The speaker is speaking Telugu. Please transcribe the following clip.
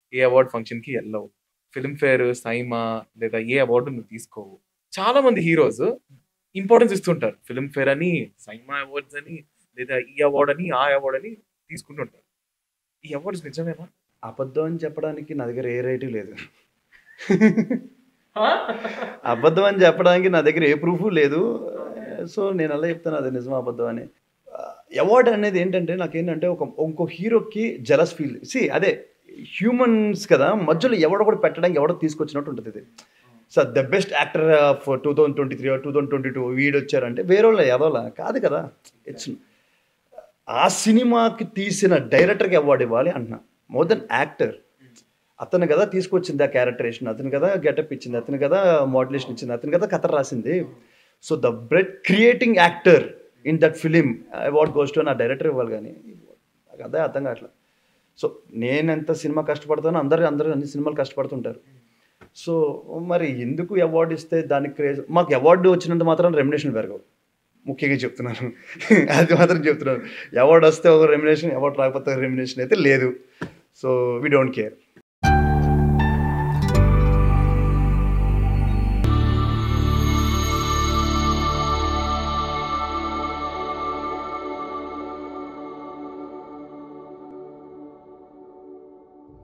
ఏ అవార్డ్ ఫంక్షన్‌కి ఎళ్ళవు. ఫిల్మ్‌ఫేర్, సైమా లేదా ఏ అవార్డ్ నువ్వు తీసుకోవు. చాలా మంది హీరోస్ ఇంపార్టెన్స్ ఇస్తుంటారు. ఫిల్మ్‌ఫేర్ అని, సైమా అవార్డ్స్ అని, లేదా ఈ అవార్డ్ అని, ఆ అవార్డ్ అని తీసుకుంటుంటారు. ఈ అవార్డ్స్ నిజమేనా? అబద్ధం అని చెప్పడానికి నా దగ్గర ఏ రైటు లేదు. అబద్ధం అని చెప్పడానికి నా దగ్గర ఏ ప్రూఫు లేదు. సో నేను ఎలా చెప్తాను అది నిజమా అబద్ధం అని. అవార్డ్ అనేది ఏంటంటే నాకేంటంటే ఒక ఇంకో హీరోకి జెలస్ ఫీల్ సీ అదే హ్యూమన్స్ కదా మధ్యలో ఎవడో కూడా పెట్టడానికి ఎవడో తీసుకొచ్చినట్టు ఉంటుంది ఇది. So the best actor of 2023 or 2022 వీడు వచ్చారంటే వేరేళ్ళ ఎదవలా కాదు కదా. ఇట్స్ ఆ సినిమాకి తీసిన డైరెక్టర్‌కి అవార్డ్ ఇవ్వాలి అంటున్నా. More than actor. అతను కదా తీసుకొచ్చింది ఆ క్యారెక్టరేషన్. అతను కదా గెటప్ ఇచ్చింది. అతను కదా మోడ్యులేషన్ ఇచ్చింది. అతను కదా కథ రాసింది. So the bread creating actor in that film award goes to నా డైరెక్టర్ ఇవ్వాలి కానీ నాకు అదే అర్థం కావట్లేదు. సో నేనెంత సినిమా కష్టపడతానో అందరూ అందరూ అన్ని సినిమాలు కష్టపడుతుంటారు. సో మరి ఎందుకు అవార్డ్ ఇస్తే దానికి క్రేజ్ మాకు అవార్డు వచ్చినంత మాత్రం రెమ్యునేషన్ పెరగవు. ముఖ్యంగా చెప్తున్నాను. అది మాత్రం చెప్తున్నాను. అవార్డ్ వస్తే ఒక రెమ్యునేషన్ అవార్డ్ రాకపోతే రెమ్యునేషన్ అయితే లేదు. So we don't care.